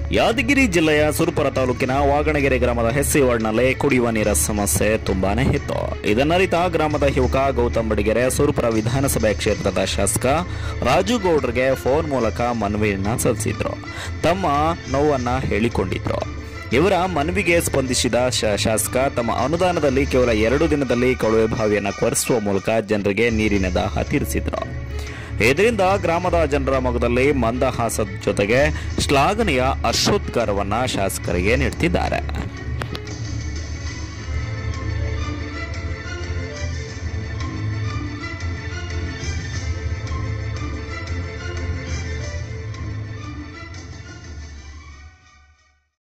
ಯಾದಗಿರಿ ಜಿಲ್ಲೆಯ ಸುರಪುರ ತಾಲೂಕಿನ ವಾಗಣಗೆರೆ ಗ್ರಾಮದ ಹೆಸ್ಸಿವಾಡ್ನಲ್ಲಿ ಕುಡಿಯುವ ನೀರ ಸಮಸ್ಯೆ ತುಂಬಾನೇ ಇತ್ತು ಇದನ್ನರಿತ ಗ್ರಾಮದ ಯುವಕ ಗೌತಮ್ ಬಡಿಗೆರೆ ಸುರಪುರ ವಿಧಾನಸಭೆ ಕ್ಷೇತ್ರದ ಶಾಸಕ ರಾಜು ಗೌಡ್ರಿಗೆ ಫೋನ್ ಮೂಲಕ ಮನವಿಯನ್ನ ಸಲ್ಲಿಸಿದ್ರು ತಮ್ಮ ನೋವನ್ನ ಹೇಳಿಕೊಂಡಿದ್ರು ಇವರ ಮನವಿಗೆ ಸ್ಪಂದಿಸಿದ ಶ- ಶಾಸಕ ತಮ್ಮ ಅನುದಾನದಲ್ಲಿ ಕೇವಲ ಎರಡು ದಿನದಲ್ಲಿ ಕೊಳವೆ ಬಾವಿಯನ್ನು ಕೊರೆಸುವ ಮೂಲಕ ಜನರಿಗೆ ನೀರಿನ ದಾಹ ತೀರಿಸಿದ್ರು ಇದರಿಂದ ಗ್ರಾಮದ ಜನರ ಮೊಗದಲ್ಲಿ ಮಂದಹಾಸದ ಜೊತೆಗೆ ಶ್ಲಾಘನೀಯ ಹರ್ಷೋದ್ಗಾರವನ್ನ ಶಾಸಕರಿಗೆ ನೀಡ್ತಿದ್ದಾರೆ